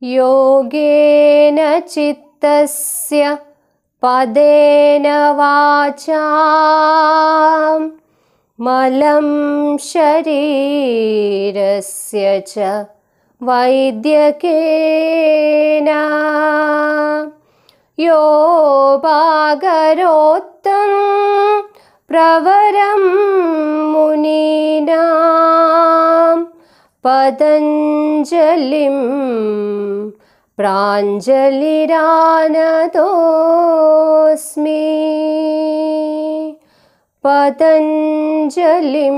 योगेन चित्तस्य पदेन वाचा मलं शरीरस्य च वैद्यकेन यो भागरोत्तं प्रवरं मुनीनां पतञ्जलिं प्राञ्जलिरानतोऽस्मि പതഞ്ജലിം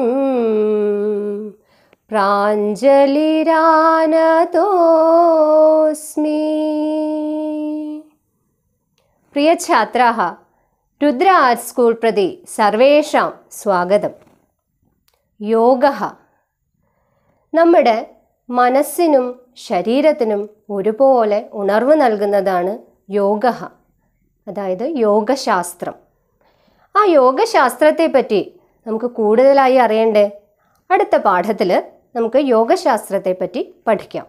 പ്രാഞ്ജലിരാനതോസ്മി പ്രിയ ഛാത്രാः രുദ്ര ആർട്സ് സ്കൂൾ പ്രതി സർവേഷാം സ്വാഗതം യോഗ നമ്മുടെ മനസ്സിനും ശരീരത്തിനും ഒരുപോലെ ഉണർവ് നൽകുന്നതാണ് യോഗ അതായത് യോഗശാസ്ത്രം ആ യോഗശാസ്ത്രത്തെ പറ്റി നമുക്ക് കൂടുതലായി അറിയണ്ടേ അടുത്ത പാഠത്തിൽ നമുക്ക് യോഗശാസ്ത്രത്തെ പറ്റി പഠിക്കാം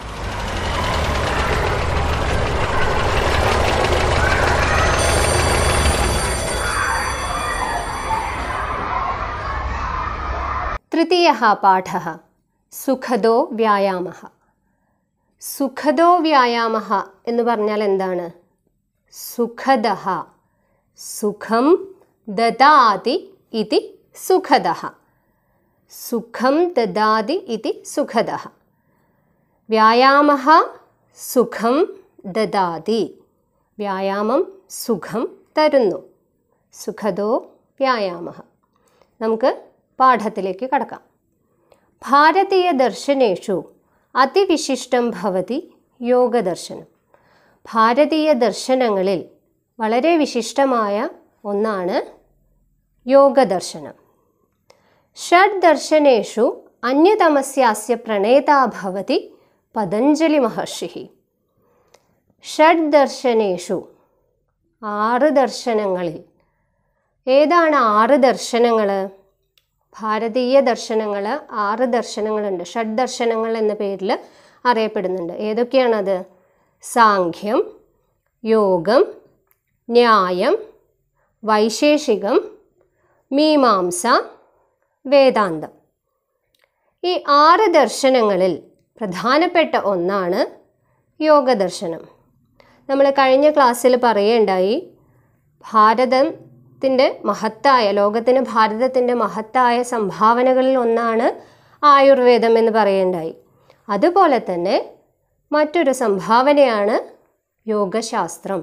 തൃതീയ പാഠ സുഖദോ വ്യായാമ സുഖദോ വ്യായാമ എന്ന് പറഞ്ഞാൽ എന്താണ് സുഖദ സുഖം ദദാതി ഇതി സുഖദ സുഖം ദദാതി ഇതി സുഖദ വ്യായാമ സുഖം ദദാതി വ്യായാമം സുഖം തരുന്നു സുഖദോ വ്യായാമ നമുക്ക് പാഠത്തിലേക്ക് കടക്കാം ഭാരതീയ ദർശനേഷു അതിവിശിഷ്ടം ഭവതി യോഗദർശനം ഭാരതീയ ദർശനങ്ങളിൽ വളരെ വിശിഷ്ടമായ ഒന്നാണ് യോഗദർശനം ഷഡ് ദർശനേഷു അന്യതമസ്യാസ്യ പ്രണേതാ ഭവതി പതഞ്ജലി മഹർഷി ഷഡ് ദർശനേഷു ആറ് ദർശനങ്ങളിൽ ഏതാണ് ആറ് ദർശനങ്ങൾ ഭാരതീയ ദർശനങ്ങൾ ആറ് ദർശനങ്ങളുണ്ട് ഷഡ് ദർശനങ്ങൾ എന്ന പേരിൽ അറിയപ്പെടുന്നുണ്ട് ഏതൊക്കെയാണത് സാഖ്യം യോഗം ന്യായം വൈശേഷികം മീമാംസ വേദാന്തം ഈ ആറ് ദർശനങ്ങളിൽ പ്രധാനപ്പെട്ട ഒന്നാണ് യോഗദർശനം നമ്മൾ കഴിഞ്ഞ ക്ലാസ്സിൽ പറയുകയുണ്ടായി ഭാരതത്തിൻ്റെ മഹത്തായ ലോകത്തിന് ഭാരതത്തിൻ്റെ മഹത്തായ സംഭാവനകളിൽ ഒന്നാണ് ആയുർവേദം എന്ന് പറയുകയുണ്ടായി അതുപോലെ തന്നെ മറ്റൊരു സംഭാവനയാണ് യോഗശാസ്ത്രം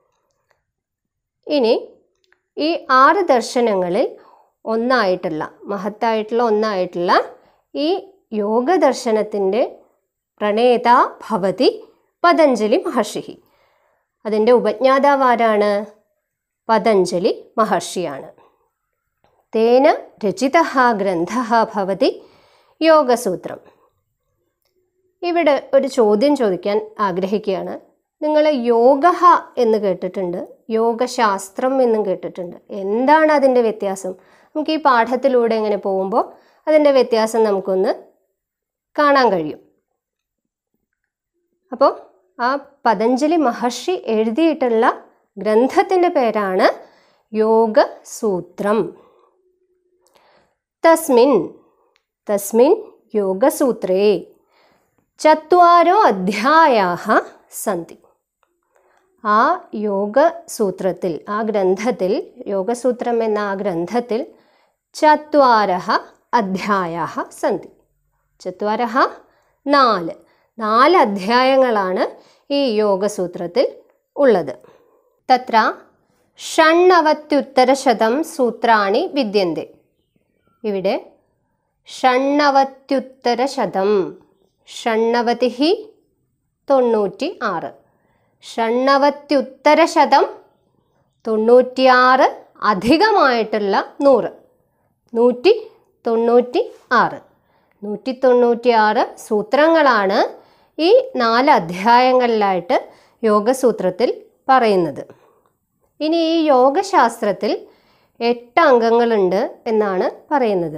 ഇനി ഈ ആറ് ദർശനങ്ങളിൽ ഒന്നായിട്ടുള്ള മഹത്തായിട്ടുള്ള ഒന്നായിട്ടുള്ള ഈ യോഗദർശനത്തിൻ്റെ പ്രണേത ഭവതി പതഞ്ജലി മഹർഷി അതിൻ്റെ ഉപജ്ഞാതാവാരാണ് പതഞ്ജലി മഹർഷിയാണ് തേന രചിത ഗ്രന്ഥ ഭവതി യോഗസൂത്രം ഇവിടെ ഒരു ചോദ്യം ചോദിക്കാൻ ആഗ്രഹിക്കുകയാണ് നിങ്ങൾ യോഗ എന്ന് കേട്ടിട്ടുണ്ട് യോഗശാസ്ത്രം എന്നും കേട്ടിട്ടുണ്ട് എന്താണ് അതിൻ്റെ വ്യത്യാസം നമുക്ക് ഈ പാഠത്തിലൂടെ ഇങ്ങനെ പോകുമ്പോൾ അതിൻ്റെ വ്യത്യാസം നമുക്കൊന്ന് കാണാൻ കഴിയും അപ്പോൾ ആ പതഞ്ജലി മഹർഷി എഴുതിയിട്ടുള്ള ഗ്രന്ഥത്തിൻ്റെ പേരാണ് യോഗസൂത്രം തസ്മിൻ തസ്മിൻ യോഗസൂത്രേ ചത്വാരോ അധ്യായാഹ സന്തി ആ യോഗസൂത്രത്തിൽ ആ ഗ്രന്ഥത്തിൽ യോഗസൂത്രം എന്ന ആ ഗ്രന്ഥത്തിൽ ചത്വാരഹ അധ്യായാഹ സന്തി ചത്വാരഹ നാല് നാല് അധ്യായങ്ങളാണ് ഈ യോഗസൂത്രത്തിൽ ഉള്ളത് തത്ര ഷണ്ണവത്യുത്തരശതം സൂത്രാണി വിദ്യന്തെ ഇവിടെ ഷണ്ണവത്യുത്തരശതം ഷണ്ണവതി തൊണ്ണൂറ്റി ആറ് ഷണ്ണവത്യുത്തരശതം തൊണ്ണൂറ്റിയാറ് അധികമായിട്ടുള്ള നൂറ് നൂറ്റി തൊണ്ണൂറ്റി ആറ് നൂറ്റി തൊണ്ണൂറ്റിയാറ് സൂത്രങ്ങളാണ് ഈ നാല് അധ്യായങ്ങളിലായിട്ട് യോഗസൂത്രത്തിൽ പറയുന്നത് ഇനി ഈ യോഗശാസ്ത്രത്തിൽ എട്ട് അംഗങ്ങളുണ്ട് എന്നാണ് പറയുന്നത്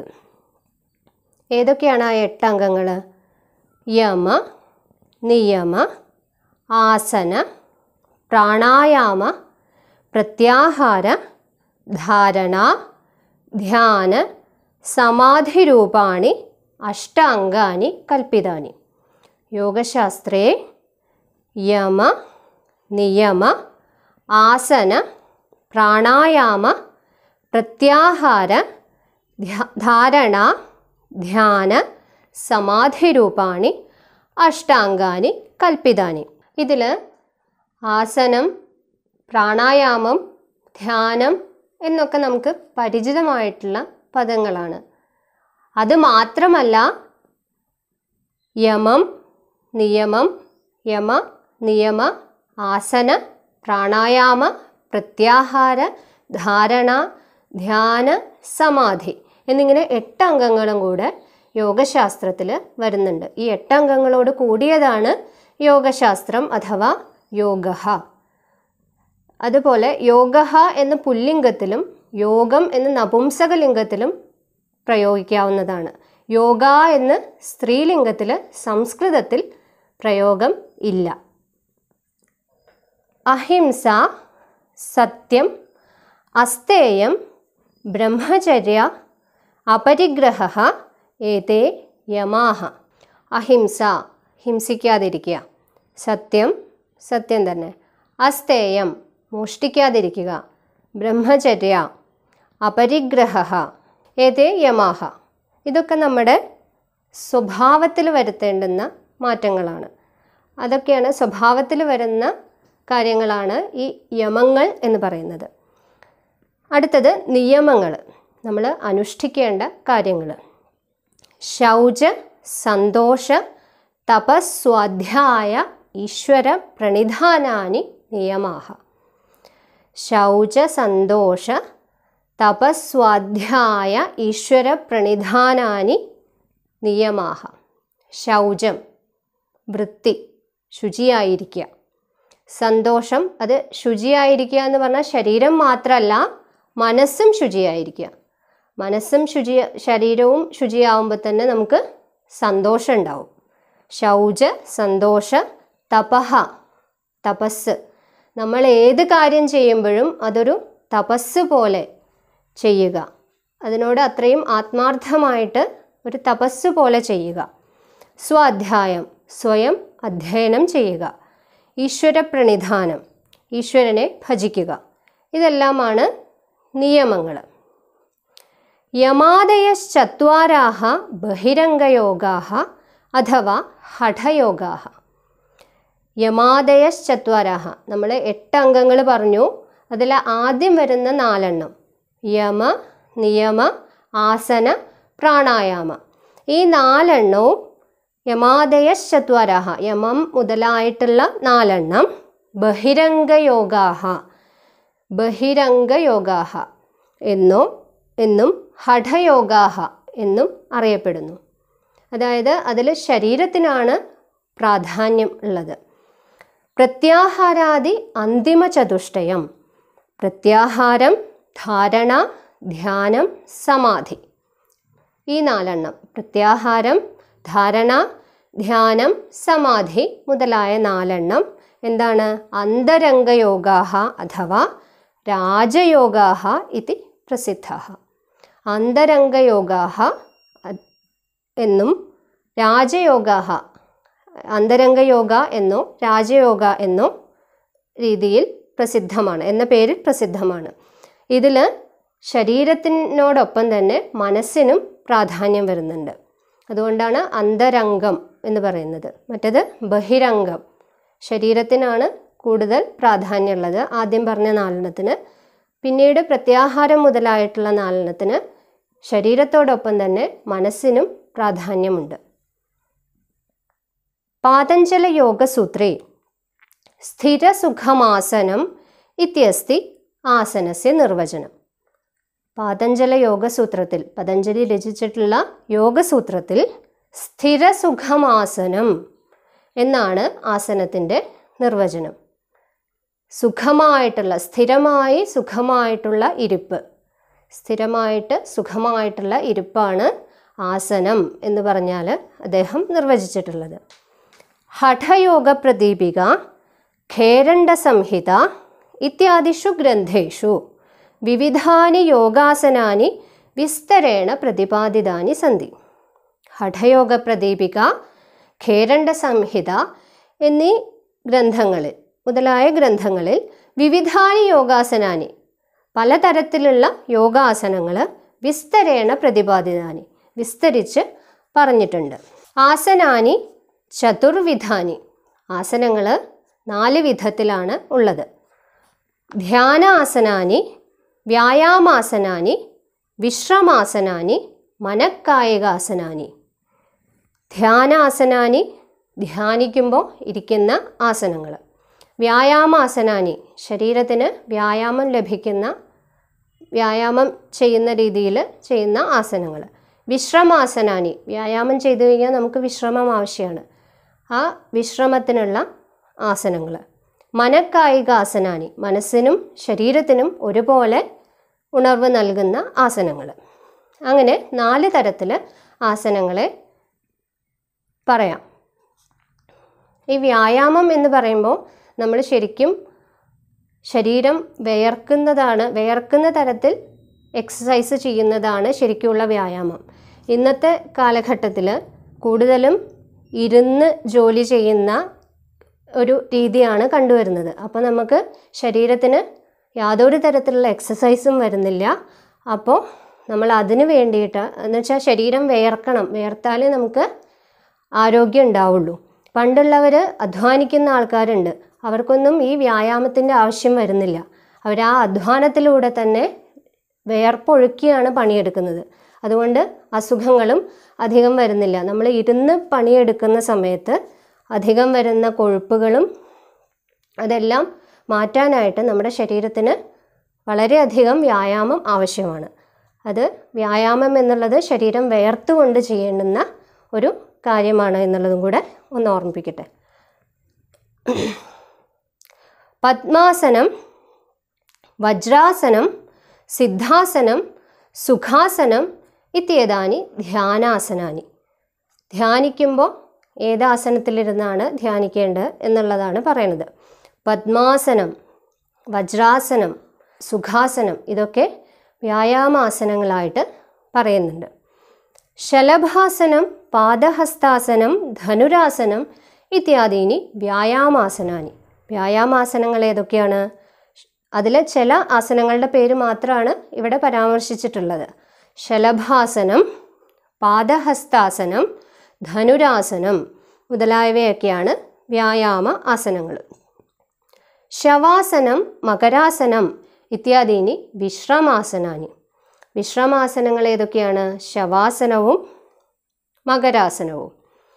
ഏതൊക്കെയാണ് ആ എട്ട് അംഗങ്ങൾ യമ നിയമ ആസന പ്രാണായാമ പ്രത്യാഹാര ധാരണ ധ്യാന സമാധിരൂപാണി അഷ്ടാംഗാനി കൽപ്പിതാനി യോഗശാസ്ത്രേ യമ നിയമ ആസന പ്രാണായാമ പ്രത്യാഹാര ധ്യ- ധാരണ ധ്യാന സമാധിരൂപാണി അഷ്ടാംഗാനി കൽപ്പിതാനി ഇതിൽ ആസനം പ്രാണായാമം ധ്യാനം എന്നൊക്കെ നമുക്ക് പരിചിതമായിട്ടുള്ള പദങ്ങളാണ് അത് മാത്രമല്ല യമം നിയമം യമ നിയമ ആസന പ്രാണായാമ പ്രത്യാഹാര ധാരണ ധ്യാന സമാധി എന്നിങ്ങനെ എട്ട് അംഗങ്ങളും കൂടെ യോഗശാസ്ത്രത്തിൽ വരുന്നുണ്ട് ഈ എട്ട് അംഗങ്ങളോട് കൂടിയതാണ് യോഗശാസ്ത്രം അഥവാ യോഗ അതുപോലെ യോഗ എന്ന് പുല്ലിംഗത്തിലും യോഗം എന്ന് നപുംസകലിംഗത്തിലും പ്രയോഗിക്കാവുന്നതാണ് യോഗ എന്ന് സ്ത്രീലിംഗത്തിൽ സംസ്കൃതത്തിൽ പ്രയോഗം ഇല്ല അഹിംസ സത്യം അസ്തേയം ബ്രഹ്മചര്യ അപരിഗ്രഹ ഏതേ യമാഹ അഹിംസ ഹിംസിക്കാതിരിക്കുക സത്യം സത്യം തന്നെ അസ്തേയം മോഷ്ടിക്കാതിരിക്കുക ബ്രഹ്മചര്യ അപരിഗ്രഹ ഏതേ യമാഹ ഇതൊക്കെ നമ്മുടെ സ്വഭാവത്തിൽ വരുത്തേണ്ടുന്ന മാറ്റങ്ങളാണ് അതൊക്കെയാണ് സ്വഭാവത്തിൽ വരുന്ന കാര്യങ്ങളാണ് ഈ യമങ്ങൾ എന്ന് പറയുന്നത് അടുത്തത് നിയമങ്ങൾ നമ്മൾ അനുഷ്ഠിക്കേണ്ട കാര്യങ്ങൾ ശൗച സന്തോഷ തപസ്വാധ്യായ ഈശ്വര പ്രണിധാനാനി നിയമാഹ ശൗച സന്തോഷ തപസ്വാധ്യായ ഈശ്വര പ്രണിധാനാനി നിയമാഹ ശൗചം വൃത്തി ശുചിയായിരിക്കുക സന്തോഷം അത് ശുചിയായിരിക്കുക എന്ന് പറഞ്ഞാൽ ശരീരം മാത്രമല്ല മനസ്സും ശുചിയായിരിക്കുക മനസ്സും ശുചി ശരീരവും ശുചിയാവുമ്പോൾ തന്നെ നമുക്ക് സന്തോഷം ഉണ്ടാവും ശൗച സന്തോഷ തപഹ തപസ് നമ്മൾ ഏത് കാര്യം ചെയ്യുമ്പോഴും അതൊരു തപസ് പോലെ ചെയ്യുക അതിനോട് അത്രയും ആത്മാർത്ഥമായിട്ട് ഒരു തപസ് പോലെ ചെയ്യുക സ്വാധ്യായം സ്വയം അധ്യയനം ചെയ്യുക ഈശ്വര പ്രണിധാനം ഈശ്വരനെ ഭജിക്കുക ഇതെല്ലാമാണ് നിയമങ്ങൾ യമാദയശ്ചത്വാരാഹ ബഹിരംഗയോഗാഹ അഥവാ ഹഠയോഗാഹ യമാദയശ്ചത്വാരാഹ നമ്മൾ എട്ട് അംഗങ്ങൾ പറഞ്ഞു അതിൽ ആദ്യം വരുന്ന നാലെണ്ണം യമ നിയമ ആസന പ്രാണായാമ ഈ നാലെണ്ണവും യമാദയശ്ചത്വാരാഹ യമം മുതലായിട്ടുള്ള നാലെണ്ണം ബഹിരംഗയോഗാഹ ബഹിരംഗയോഗാഹ എന്നോ എന്നും ഹഠയോഗാഹ എന്നും അറിയപ്പെടുന്നു അതായത് അതിൽ ശരീരത്തിനാണ് പ്രാധാന്യം ഉള്ളത് പ്രത്യാഹാരാദി അന്തിമ ചതുഷ്ടയം പ്രത്യാഹാരം ധാരണ ധ്യാനം സമാധി ഈ നാലെണ്ണം പ്രത്യാഹാരം ധാരണ ധ്യാനം സമാധി മുതലായ നാലെണ്ണം എന്താണ് അന്തരംഗയോഗാഹ അഥവാ രാജയോഗാഹ ഇതി പ്രസിദ്ധ അന്തരംഗയോഗാഹ എന്നും രാജയോഗാഹ അന്തരംഗയോഗ എന്നോ രാജയോഗ എന്നോ രീതിയിൽ പ്രസിദ്ധമാണ് എന്ന പേരിൽ പ്രസിദ്ധമാണ് ഇതിൽ ശരീരത്തിനോടൊപ്പം തന്നെ മനസ്സിനും പ്രാധാന്യം വരുന്നുണ്ട് അതുകൊണ്ടാണ് അന്തരംഗം എന്ന് പറയുന്നത് മറ്റേത് ബഹിരംഗം ശരീരത്തിനാണ് കൂടുതൽ പ്രാധാന്യമുള്ളത് ആദ്യം പറഞ്ഞ നാലെണ്ണത്തിന് പിന്നീട് പ്രത്യാഹാരം മുതലായിട്ടുള്ള നാലെണ്ണത്തിന് ശരീരത്തോടൊപ്പം തന്നെ മനസ്സിനും പ്രാധാന്യമുണ്ട് പാതഞ്ജല യോഗസൂത്രേ സ്ഥിരസുഖമാസനം ഇത്യസ്തി ആസനസ്യ നിർവചനം പാതഞ്ജല യോഗസൂത്രത്തിൽ പതഞ്ജലി രചിച്ചിട്ടുള്ള യോഗസൂത്രത്തിൽ സ്ഥിരസുഖമാസനം എന്നാണ് ആസനത്തിൻ്റെ നിർവചനം സുഖമായിട്ടുള്ള സ്ഥിരമായി സുഖമായിട്ടുള്ള ഇരിപ്പ് സ്ഥിരമായിട്ട് സുഖമായിട്ടുള്ള ഇരിപ്പാണ് ആസനം എന്ന് പറഞ്ഞാൽ അദ്ദേഹം നിർവചിച്ചിട്ടുള്ളത് ഹഠയോഗ പ്രദീപിക ഖേരണ്ഡസംഹിത ഇത്യാദിഷു ഗ്രന്ഥേഷു വിവിധാനി യോഗാസനാനി വിസ്തരേണ പ്രതിപാദിതാനി സന്തി ഹഠയോഗപ്രദീപിക ഖേരണ്ഡസംഹിത എന്നീ ഗ്രന്ഥങ്ങളിൽ മുതലായ ഗ്രന്ഥങ്ങളിൽ വിവിധാനി യോഗാസനാനി പലതരത്തിലുള്ള യോഗാസനങ്ങൾ വിസ്തരേണ പ്രതിപാദിതാനി വിസ്തരിച്ച് പറഞ്ഞിട്ടുണ്ട് ആസനാനി ചതുർവിധാനി ആസനങ്ങൾ നാല് വിധത്തിലാണ് ഉള്ളത് ധ്യാനാസനാനി വ്യായാമാസനാനി വിശ്രമാസനാനി മനക്കായികാസനാനി ധ്യാനാസനാനി ധ്യാനിക്കുമ്പോൾ ഇരിക്കുന്ന ആസനങ്ങൾ വ്യായാമാസനാനി ശരീരത്തിന് വ്യായാമം ലഭിക്കുന്ന വ്യായാമം ചെയ്യുന്ന രീതിയിൽ ചെയ്യുന്ന ആസനങ്ങൾ വിശ്രമാസനാനി വ്യായാമം ചെയ്തു കഴിഞ്ഞാൽ നമുക്ക് വിശ്രമം ആവശ്യമാണ് ആ വിശ്രമത്തിനുള്ള ആസനങ്ങൾ മനക്കായികാസനാനി മനസ്സിനും ശരീരത്തിനും ഒരുപോലെ ഉണർവ് നൽകുന്ന ആസനങ്ങൾ അങ്ങനെ നാല് തരത്തിൽ ആസനങ്ങളെ പറയാം ഈ വ്യായാമം എന്ന് പറയുമ്പോൾ നമ്മൾ ശരിക്കും ശരീരം വിയർക്കുന്നതാണ് വിയർക്കുന്ന തരത്തിൽ എക്സസൈസ് ചെയ്യുന്നതാണ് ശരിക്കുമുള്ള വ്യായാമം ഇന്നത്തെ കാലഘട്ടത്തിൽ കൂടുതലും ഇരുന്ന് ജോലി ചെയ്യുന്ന ഒരു രീതിയാണ് കണ്ടുവരുന്നത് അപ്പോൾ നമുക്ക് ശരീരത്തിന് യാതൊരു തരത്തിലുള്ള എക്സസൈസും വരുന്നില്ല അപ്പോൾ നമ്മൾ അതിന് വേണ്ടിയിട്ട് എന്ന് വെച്ചാൽ ശരീരം വിയർക്കണം വിയർത്താലേ നമുക്ക് ആരോഗ്യം ഉണ്ടാവുള്ളൂ പണ്ടുള്ളവർ അധ്വാനിക്കുന്ന ആൾക്കാരുണ്ട് അവർക്കൊന്നും ഈ വ്യായാമത്തിൻ്റെ ആവശ്യം വരുന്നില്ല അവർ ആ അധ്വാനത്തിലൂടെ തന്നെ വിയർപ്പൊഴുക്കിയാണ് പണിയെടുക്കുന്നത് അതുകൊണ്ട് അസുഖങ്ങളും അധികം വരുന്നില്ല നമ്മൾ ഇരുന്ന് പണിയെടുക്കുന്ന സമയത്ത് അധികം വരുന്ന കൊഴുപ്പുകളും അതെല്ലാം മാറ്റാനായിട്ട് നമ്മുടെ ശരീരത്തിന് വളരെയധികം വ്യായാമം ആവശ്യമാണ് അത് വ്യായാമം എന്നുള്ളത് ശരീരം വിയർത്തുകൊണ്ട് ചെയ്യേണ്ടുന്ന ഒരു കാര്യമാണ് എന്നുള്ളതും കൂടെ ഒന്ന് ഓർമ്മിപ്പിക്കട്ടെ പത്മാസനം വജ്രാസനം സിദ്ധാസനം സുഖാസനം ഇത്യേതാനി ധ്യാനാസനാനി ധ്യാനിക്കുമ്പോൾ ഏതാസനത്തിലിരുന്നാണ് ധ്യാനിക്കേണ്ടത് എന്നുള്ളതാണ് പറയുന്നത് പത്മാസനം വജ്രാസനം സുഖാസനം ഇതൊക്കെ വ്യായാമാസനങ്ങളായിട്ട് പറയുന്നുണ്ട് ശലഭാസനം പാദഹസ്താസനം ധനുരാസനം ഇത്യാദീനി വ്യായാമാസനാനി വ്യായാമാസനങ്ങൾ ഏതൊക്കെയാണ് അതിലെ ചില ആസനങ്ങളുടെ പേര് മാത്രമാണ് ഇവിടെ പരാമർശിച്ചിട്ടുള്ളത് ശലഭാസനം പാദഹസ്താസനം ധനുരാസനം മുതലായവയൊക്കെയാണ് വ്യായാമ ആസനങ്ങൾ ശവാസനം മകരാസനം ഇത്യാദീനി വിശ്രമാസനാനി വിശ്രമാസനങ്ങൾ ഏതൊക്കെയാണ് ശവാസനവും മകരാസനവും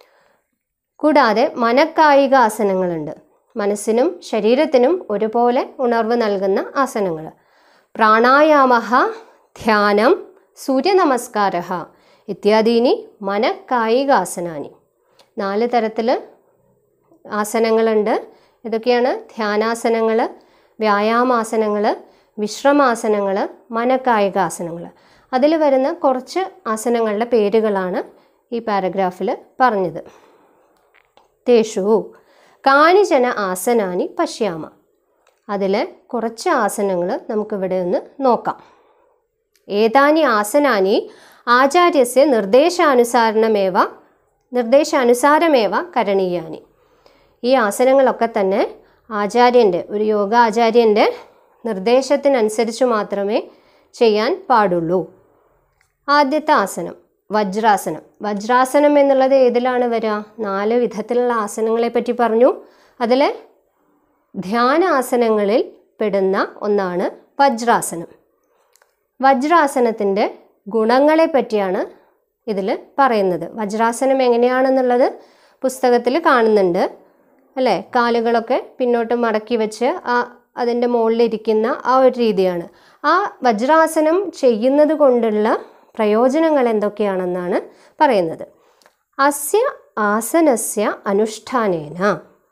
കൂടാതെ മനക്കായിക ആസനങ്ങളുണ്ട് മനസ്സിനും ശരീരത്തിനും ഒരുപോലെ ഉണർവ് നൽകുന്ന ആസനങ്ങൾ പ്രാണായാമ ധ്യാനം സൂര്യനമസ്കാര ഇത്യാദീനി മനക്കായികാസനാനി നാല് തരത്തിൽ ആസനങ്ങളുണ്ട് ഇതൊക്കെയാണ് ധ്യാനാസനങ്ങൾ വ്യായാമാസനങ്ങൾ വിശ്രമാസനങ്ങൾ മനക്കായികാസനങ്ങൾ അതിൽ വരുന്ന കുറച്ച് ആസനങ്ങളുടെ പേരുകളാണ് ഈ പാരഗ്രാഫിൽ പറഞ്ഞത് തേഷു കാണിചന ആസനാനി പശ്യാമ അതിൽ കുറച്ച് ആസനങ്ങൾ നമുക്കിവിടെ ഒന്ന് നോക്കാം ഏതാനി ആസനാനി ആചാര്യസ്യ നിർദ്ദേശാനുസാരണമേവ നിർദ്ദേശാനുസാരമേവ കരണീയാനി ഈ ആസനങ്ങളൊക്കെ തന്നെ ആചാര്യൻ്റെ ഒരു യോഗ ആചാര്യൻ്റെ നിർദ്ദേശത്തിനനുസരിച്ച് മാത്രമേ ചെയ്യാൻ പാടുള്ളൂ ആദ്യത്തെ ആസനം വജ്രാസനം വജ്രാസനം എന്നുള്ളത് ഏതിലാണ് വരിക നാല് വിധത്തിലുള്ള ആസനങ്ങളെ പറ്റി പറഞ്ഞു അതിൽ ധ്യാനാസനങ്ങളിൽ പെടുന്ന ഒന്നാണ് വജ്രാസനം വജ്രാസനത്തിൻ്റെ ഗുണങ്ങളെ പറ്റിയാണ് ഇതിൽ പറയുന്നത് വജ്രാസനം എങ്ങനെയാണെന്നുള്ളത് പുസ്തകത്തിൽ കാണുന്നുണ്ട് അല്ലേ കാലുകളൊക്കെ പിന്നോട്ട് മടക്കി വെച്ച് ആ അതിൻ്റെ മുകളിലിരിക്കുന്ന ആ ഒരു രീതിയാണ് ആ വജ്രാസനം ചെയ്യുന്നത് കൊണ്ടുള്ള പ്രയോജനങ്ങൾ എന്തൊക്കെയാണെന്നാണ് പറയുന്നത് അസ്യ ആസനസ്യ അനുഷ്ഠാനേന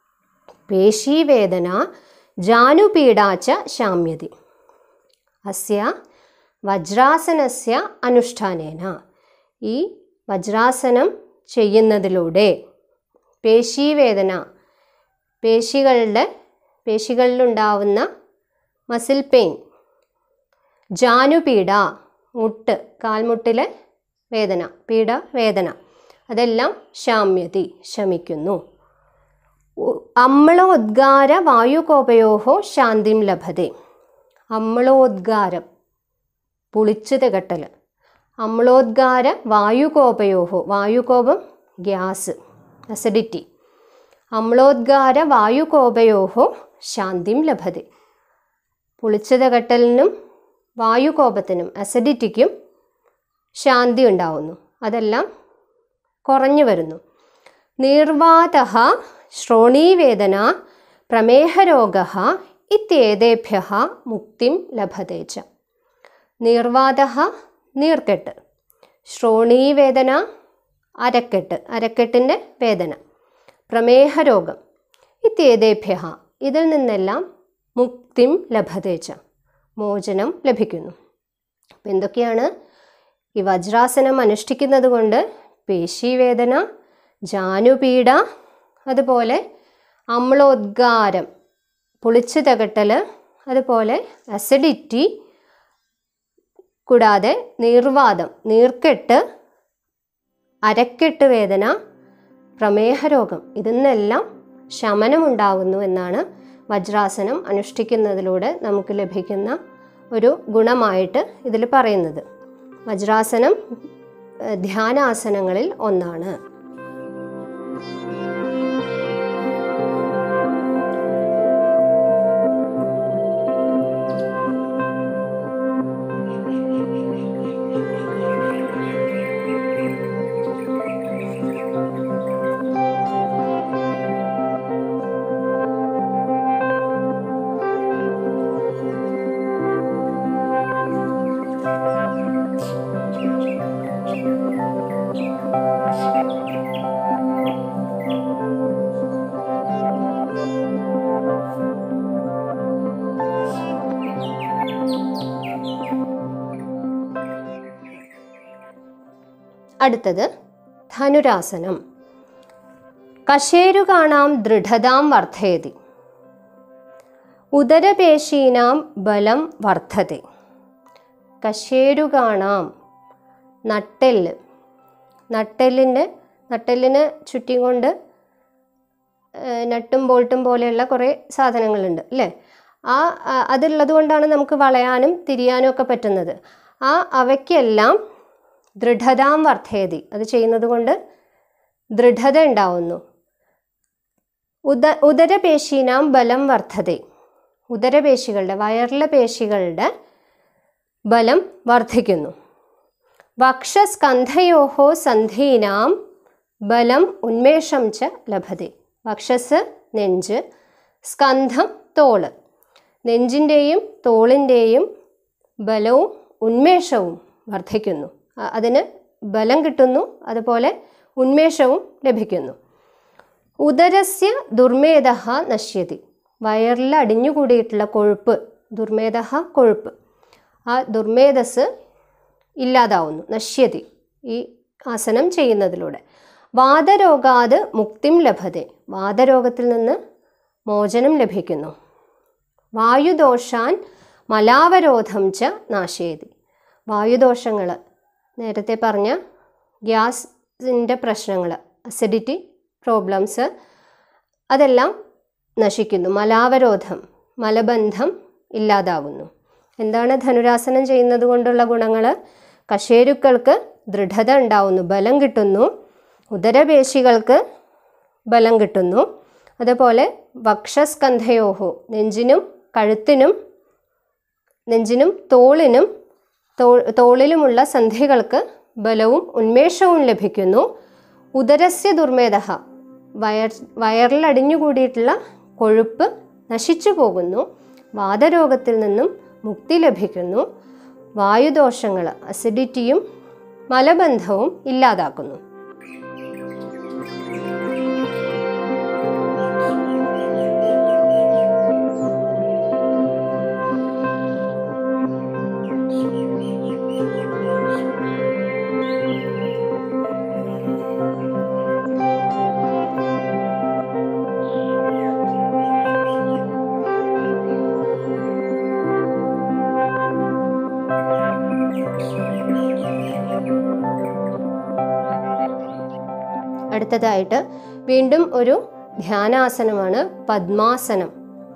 പേശീവേദന ജാനുപീഡാച്ച ശാമ്യതി അസ്യ വജ്രാസനസ്യ അനുഷ്ഠാനേന ഈ വജ്രാസനം ചെയ്യുന്നതിലൂടെ പേശീവേദന പേശികളുടെ പേശികളിലുണ്ടാവുന്ന മസിൽ പെയിൻ ജാനുപീഡ മുട്ട് കാൽമുട്ടിലെ വേദന പീഡ വേദന അതെല്ലാം ശാമ്യതി ശമിക്കുന്നു ഉ- അമ്ലോദ്ഗാര വായുകോപയോഹോ ശാന്തിം ലഭത്തെ അമ്ലോദ്ഗാരം പുളിച്ചു തികട്ടൽ അമ്ലോദ്ഗാര വായുകോപയോഹോ വായുകോപം ഗ്യാസ് അസിഡിറ്റി അമ്ലോദ്ഗാര വായുകോപയോഹോ ശാന്തിം ലഭത്തെ പുളിച്ചു തികട്ടലിനും വായുകോപത്തിനും അസിഡിറ്റിക്കും ശാന്തി ഉണ്ടാവുന്നു അതെല്ലാം കുറഞ്ഞു വരുന്നു നിർവാത ശ്രോണീവേദന പ്രമേഹരോഗ ഇത്യേതേഭ്യ മുക്തിം ലഭത്തെ ച നിർവാത നീർക്കെട്ട് ശ്രോണീവേദന അരക്കെട്ട് അരക്കെട്ടിൻ്റെ വേദന പ്രമേഹരോഗം ഇത്യേതേഭ്യ ഇതിൽ നിന്നെല്ലാം മുക്തിം ലഭത്തെ ച മോചനം ലഭിക്കുന്നു അപ്പം എന്തൊക്കെയാണ് ഈ വജ്രാസനം അനുഷ്ഠിക്കുന്നത് കൊണ്ട് പേശീവേദന ജാനുപീഡ അതുപോലെ അമ്ലോദ്ഗാരം പുളിച്ചു തകട്ടൽ അതുപോലെ അസിഡിറ്റി കൂടാതെ നീർവാദം നീർക്കെട്ട് അരക്കെട്ട് വേദന പ്രമേഹരോഗം ഇതിന്നെല്ലാം ശമനമുണ്ടാകുന്നു എന്നാണ് വജ്രാസനം അനുഷ്ഠിക്കുന്നതിലൂടെ നമുക്ക് ലഭിക്കുന്ന ഒരു ഗുണമായിട്ട് ഇതിൽ പറയുന്നത് വജ്രാസനം ഏഹ്, ധ്യാനാസനങ്ങളിൽ ഒന്നാണ് അടുത്തത് ധനുരാസനം കശേരുകാണാം ദൃഢതാം വർദ്ധയതി ഉദരപേശീനാം ബലം വർദ്ധത്തെ കശേരുകാണാം നട്ടെല്ല് നട്ടെല്ലിൻ്റെ നട്ടെല്ലിന് ചുറ്റും കൊണ്ട് ഏഹ്, നട്ടും ബോൾട്ടും പോലെയുള്ള കുറേ സാധനങ്ങളുണ്ട് അല്ലേ ആ ആ- അതുള്ളത് കൊണ്ടാണ് നമുക്ക് വളയാനും തിരിയാനും ഒക്കെ പറ്റുന്നത് ആ അവയ്ക്കെല്ലാം ദൃഢതാം വർദ്ധയതി അത് ചെയ്യുന്നത് കൊണ്ട് ദൃഢത ഉണ്ടാവുന്നു ഉദ ഉദരപേശീനാം ബലം വർദ്ധതെ ഉദരപേശികളുടെ വയറിലെ പേശികളുടെ ബലം വർദ്ധിക്കുന്നു വക്ഷസ്കന്ധയോഹോ സന്ധീനാം ബലം ഉന്മേഷം ച ലഭത്തെ വക്ഷസ് നെഞ്ച് സ്കന്ധം തോള് നെഞ്ചിൻ്റെയും തോളിൻ്റെയും ബലവും ഉന്മേഷവും വർദ്ധിക്കുന്നു അ- അതിന് ബലം കിട്ടുന്നു അതുപോലെ ഉന്മേഷവും ലഭിക്കുന്നു ഉദരസ്യ ദുർമേധ നശ്യതി വയറിൽ അടിഞ്ഞുകൂടിയിട്ടുള്ള കൊഴുപ്പ് ദുർമേധ കൊഴുപ്പ് ആ ദുർമേധസ് ഇല്ലാതാവുന്നു നശ്യതി ഈ ആസനം ചെയ്യുന്നതിലൂടെ വാദരോഗാത് മുക്തിം ലഭത്തെ വാദരോഗത്തിൽ നിന്ന് മോചനം ലഭിക്കുന്നു വായുദോഷാൻ മലാവരോധം ച നാശയതി വായുദോഷങ്ങൾ നേരത്തെ പറഞ്ഞ ഗ്യാസിൻ്റെ പ്രശ്നങ്ങൾ അസിഡിറ്റി പ്രോബ്ലംസ് അതെല്ലാം നശിക്കുന്നു മലാവരോധം മലബന്ധം ഇല്ലാതാകുന്നു എന്താണ് ധനുരാസനം ചെയ്യുന്നത് കൊണ്ടുള്ള ഗുണങ്ങൾ കശേരുക്കൾക്ക് ദൃഢത ഉണ്ടാവുന്നു ബലം കിട്ടുന്നു ഉദരപേശികൾക്ക് ബലം കിട്ടുന്നു അതുപോലെ വക്ഷസ്കന്ധയോഹോ നെഞ്ചിനും കഴുത്തിനും നെഞ്ചിനും തോളിനും തോ തോളിലുമുള്ള സന്ധികൾക്ക് ബലവും ഉന്മേഷവും ലഭിക്കുന്നു ഉദരസ്യ ദുർമേധ വയർ വയറിലടിഞ്ഞുകൂടിയിട്ടുള്ള കൊഴുപ്പ് നശിച്ചു പോകുന്നു വാതരോഗത്തിൽ നിന്നും മുക്തി ലഭിക്കുന്നു വായുദോഷങ്ങൾ അസിഡിറ്റിയും മലബന്ധവും ഇല്ലാതാക്കുന്നു അടുത്തതായിട്ട് വീണ്ടും ഒരു ധ്യാനാസനമാണ് പദ്മാസനം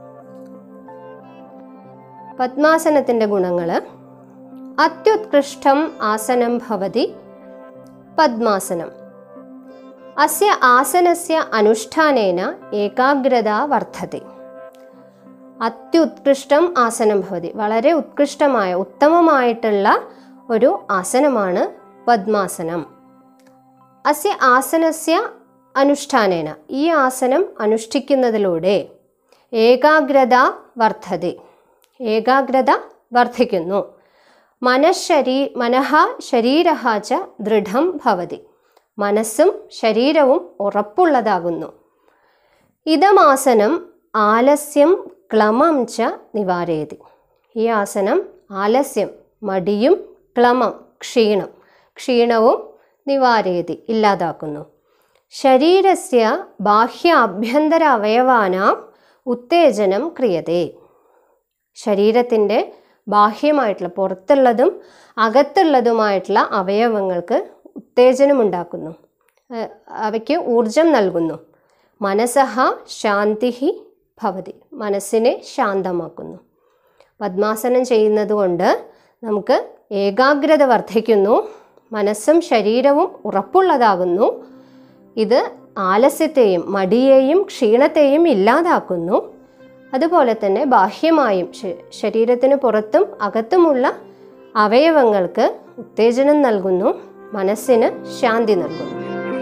പദ്മാസനത്തിൻ്റെ ഗുണങ്ങൾ അത്യുത്കൃഷ്ടം ആസനം ഭവതി പദ്മാസനം അസ്യ ആസനസ്യ അനുഷ്ഠാനേന ഏകാഗ്രത വർദ്ധത്തെ അത്യുത്കൃഷ്ടം ആസനം ഭവതി വളരെ ഉത്കൃഷ്ടമായ ഉത്തമമായിട്ടുള്ള ഒരു ആസനമാണ് പദ്മാസനം അസ്യ ആസനസ്യ അനുഷ്ഠാനേന ഈ ആസനം അനുഷ്ഠിക്കുന്നതിലൂടെ ഏകാഗ്രത വർദ്ധതി ഏകാഗ്രത വർദ്ധിക്കുന്നു മനഃശരീ മനഃ ശരീരഃ ച ദൃഢം ഭവതി മനസ്സും ശരീരവും ഉറപ്പുള്ളതാകുന്നു ഇതമാസനം ആലസ്യം ക്ലമം ച നിവാരയതി ഈ ആസനം ആലസ്യം മടിയും ക്ലമം ക്ഷീണം ക്ഷീണവും നിവാരയതി ഇല്ലാതാക്കുന്നു ശരീരസ്യ ബാഹ്യ ആഭ്യന്തര അവയവാനാം ഉത്തേജനം ക്രിയതേ ശരീരത്തിൻ്റെ ബാഹ്യമായിട്ടുള്ള പുറത്തുള്ളതും അകത്തുള്ളതുമായിട്ടുള്ള അവയവങ്ങൾക്ക് ഉത്തേജനമുണ്ടാക്കുന്നു ഏഹ് അവയ്ക്ക് ഊർജം നൽകുന്നു മനസ്സഹ ശാന്തി ഭവതി മനസ്സിനെ ശാന്തമാക്കുന്നു പദ്മാസനം ചെയ്യുന്നത് കൊണ്ട് നമുക്ക് ഏകാഗ്രത വർദ്ധിക്കുന്നു മനസ്സും ശരീരവും ഉറപ്പുള്ളതാകുന്നു ഇത് ആലസ്യത്തെയും മടിയെയും ക്ഷീണത്തെയും ഇല്ലാതാക്കുന്നു അതുപോലെ തന്നെ ബാഹ്യമായും ശ- ശരീരത്തിന് പുറത്തും അകത്തുമുള്ള അവയവങ്ങൾക്ക് ഉത്തേജനം നൽകുന്നു മനസ്സിന് ശാന്തി നൽകുന്നു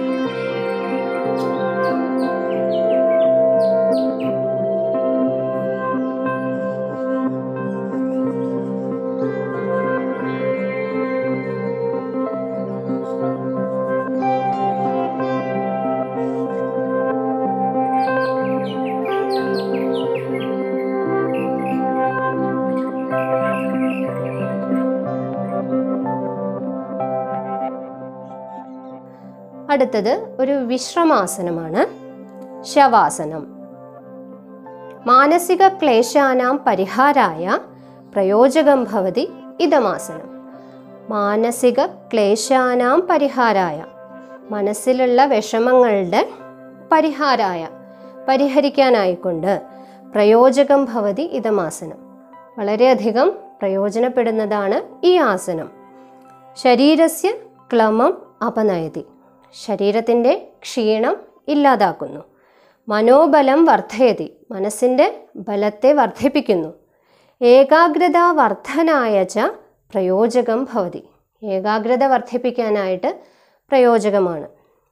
അടുത്തത് ഒരു വിശ്രമാസനമാണ് ശവാസനം മാനസിക ക്ലേശാനാം പരിഹാരായ പ്രയോജകം ഭവതി ഇതമാസനം മാനസിക ക്ലേശാനാം പരിഹാരായ മനസ്സിലുള്ള വിഷമങ്ങളുടെ പരിഹാരായ പരിഹരിക്കാനായിക്കൊണ്ട് പ്രയോജകം ഭവതി ഇതമാസനം വളരെയധികം പ്രയോജനപ്പെടുന്നതാണ് ഈ ആസനം ശരീരസ്യ ക്ലമം അപനയതി ശരീരത്തിൻ്റെ ക്ഷീണം ഇല്ലാതാക്കുന്നു മനോബലം വർദ്ധയതി മനസ്സിൻ്റെ ബലത്തെ വർദ്ധിപ്പിക്കുന്നു ഏകാഗ്രത വർദ്ധനായ ച പ്രയോജകം ഭവതി ഏകാഗ്രത വർദ്ധിപ്പിക്കാനായിട്ട് പ്രയോജകമാണ്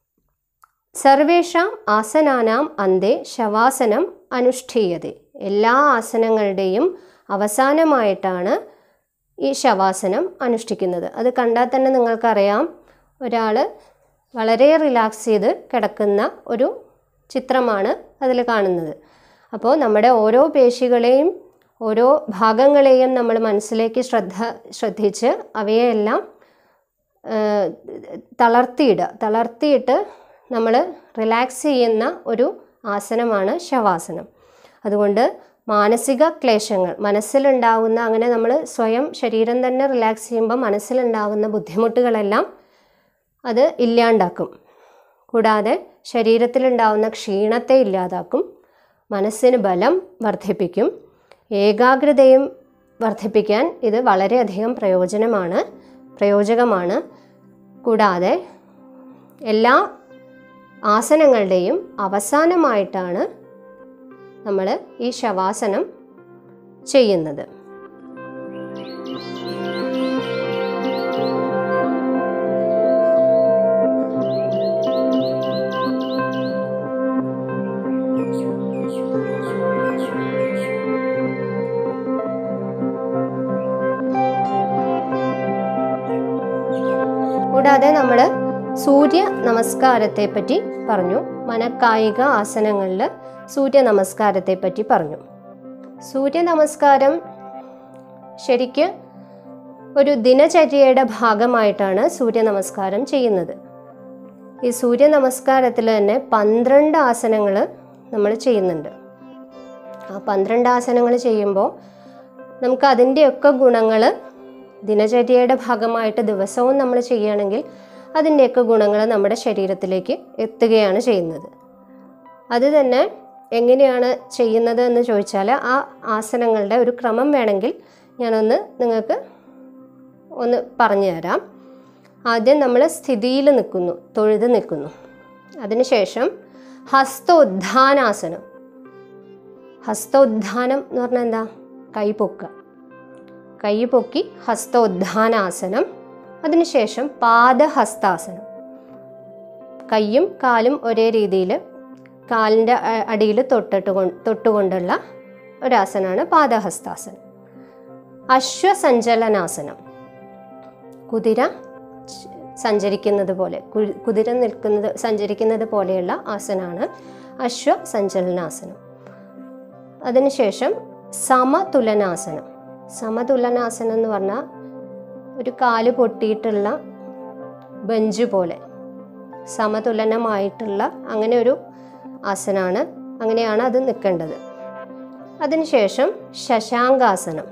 സർവേഷാം ആസനാനാം അന്തേ ശവാസനം അനുഷ്ഠീയതെ എല്ലാ ആസനങ്ങളുടെയും അവസാനമായിട്ടാണ് ഈ ശവാസനം അനുഷ്ഠിക്കുന്നത് അത് കണ്ടാൽ തന്നെ നിങ്ങൾക്കറിയാം ഒരാൾ വളരെ റിലാക്സ് ചെയ്ത് കിടക്കുന്ന ഒരു ചിത്രമാണ് അതിൽ കാണുന്നത് അപ്പോൾ നമ്മുടെ ഓരോ പേശികളെയും ഓരോ ഭാഗങ്ങളെയും നമ്മൾ മനസ്സിലേക്ക് ശ്രദ്ധ ശ്രദ്ധിച്ച് അവയെല്ലാം ഏഹ്, തളർത്തിയിടുക തളർത്തിയിട്ട് നമ്മൾ റിലാക്സ് ചെയ്യുന്ന ഒരു ആസനമാണ് ശവാസനം അതുകൊണ്ട് മാനസിക ക്ലേശങ്ങൾ മനസ്സിലുണ്ടാകുന്ന അങ്ങനെ നമ്മൾ സ്വയം ശരീരം തന്നെ റിലാക്സ് ചെയ്യുമ്പോൾ മനസ്സിലുണ്ടാകുന്ന ബുദ്ധിമുട്ടുകളെല്ലാം അത് ഇല്ലാണ്ടാക്കും കൂടാതെ ശരീരത്തിലുണ്ടാവുന്ന ക്ഷീണത്തെ ഇല്ലാതാക്കും മനസ്സിന് ബലം വർദ്ധിപ്പിക്കും ഏകാഗ്രതയും വർദ്ധിപ്പിക്കാൻ ഇത് വളരെയധികം പ്രയോജനമാണ് പ്രയോജകമാണ് കൂടാതെ എല്ലാ ആസനങ്ങളുടെയും അവസാനമായിട്ടാണ് നമ്മൾ ഈ ശവാസനം ചെയ്യുന്നത് കൂടാതെ നമ്മൾ സൂര്യ നമസ്കാരത്തെ പറ്റി പറഞ്ഞു മനക്കായിക ആസനങ്ങളിൽ സൂര്യ നമസ്കാരത്തെ പറ്റി പറഞ്ഞു സൂര്യ നമസ്കാരം ശരിക്ക് ഒരു ദിനചര്യയുടെ ഭാഗമായിട്ടാണ് സൂര്യ നമസ്കാരം ചെയ്യുന്നത് ഈ സൂര്യ നമസ്കാരത്തിൽ തന്നെ പന്ത്രണ്ട് ആസനങ്ങൾ നമ്മൾ ചെയ്യുന്നുണ്ട് ആ പന്ത്രണ്ട് ആസനങ്ങൾ ചെയ്യുമ്പോൾ നമുക്ക് അതിൻ്റെയൊക്കെ ഗുണങ്ങൾ ദിനചര്യയുടെ ഭാഗമായിട്ട് ദിവസവും നമ്മൾ ചെയ്യുകയാണെങ്കിൽ അതിൻ്റെയൊക്കെ ഗുണങ്ങൾ നമ്മുടെ ശരീരത്തിലേക്ക് എത്തുകയാണ് ചെയ്യുന്നത് അത് തന്നെ എങ്ങനെയാണ് ചെയ്യുന്നത് എന്ന് ചോദിച്ചാൽ ആ ആസനങ്ങളുടെ ഒരു ക്രമം വേണമെങ്കിൽ ഞാനൊന്ന് നിങ്ങൾക്ക് ഒന്ന് പറഞ്ഞു തരാം ആദ്യം നമ്മൾ സ്ഥിതിയിൽ നിൽക്കുന്നു തൊഴുത് നിൽക്കുന്നു അതിനുശേഷം ഹസ്തോദ്ധാനാസനം ഹസ്തോദ്ധാനം എന്ന് പറഞ്ഞാൽ എന്താ കൈ പൊക്കുക കൈ പൊക്കി ഹസ്തോദ്ധാനാസനം അതിനുശേഷം പാദഹസ്താസനം കൈയും കാലും ഒരേ രീതിയിൽ കാലിൻ്റെ അടിയിൽ തൊട്ടിട്ട് കൊണ്ട് തൊട്ടുകൊണ്ടുള്ള ഒരാസനമാണ് പാദഹസ്താസനം അശ്വസഞ്ചലനാസനം കുതിര ച- സഞ്ചരിക്കുന്നത് പോലെ കു- കുതിര നിൽക്കുന്നത് സഞ്ചരിക്കുന്നത് പോലെയുള്ള ആസനമാണ് അശ്വസഞ്ചലനാസനം അതിനുശേഷം സമതുലനാസനം സമതുലനാസനം എന്ന് പറഞ്ഞാൽ ഒരു കാല് പൊട്ടിയിട്ടുള്ള ബെഞ്ച് പോലെ സമതുലനമായിട്ടുള്ള അങ്ങനെ ഒരു ആസനമാണ് അങ്ങനെയാണ് അത് നിൽക്കേണ്ടത് അതിനുശേഷം ശശാങ്കാസനം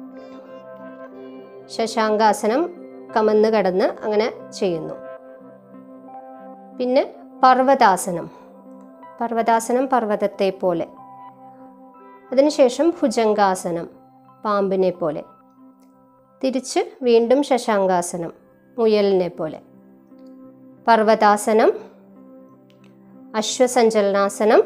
ശശാങ്കാസനം കമന്ന് കിടന്ന് അങ്ങനെ ചെയ്യുന്നു പിന്നെ പർവ്വതാസനം പർവ്വതാസനം പർവ്വതത്തെ പോലെ അതിനുശേഷം ഭുജംഗാസനം പാമ്പിനെ പോലെ തിരിച്ച് വീണ്ടും ശശാങ്കാസനം മുയലിനെ പോലെ പർവ്വതാസനം അശ്വസഞ്ചലനാസനം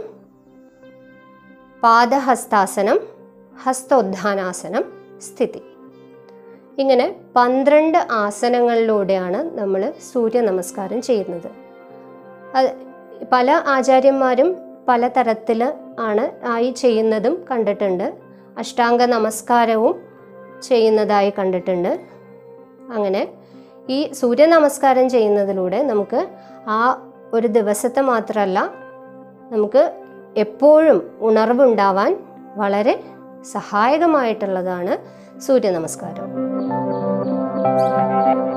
പാദഹസ്താസനം ഹസ്തോദ്ധാനാസനം സ്ഥിതി ഇങ്ങനെ പന്ത്രണ്ട് ആസനങ്ങളിലൂടെയാണ് നമ്മൾ സൂര്യ നമസ്കാരം ചെയ്യുന്നത് അത് പല ആചാര്യന്മാരും പല തരത്തിൽ ആണ് ആയി ചെയ്യുന്നതും കണ്ടിട്ടുണ്ട് അഷ്ടാംഗ നമസ്കാരവും ചെയ്യുന്നതായി കണ്ടിട്ടുണ്ട് അങ്ങനെ ഈ സൂര്യ നമസ്കാരം ചെയ്യുന്നതിലൂടെ നമുക്ക് ആ ഒരു ദിവസത്തെ മാത്രമല്ല നമുക്ക് എപ്പോഴും ഉണർവുണ്ടാവാൻ വളരെ സഹായകമായിട്ടുള്ളതാണ് സൂര്യ നമസ്കാരം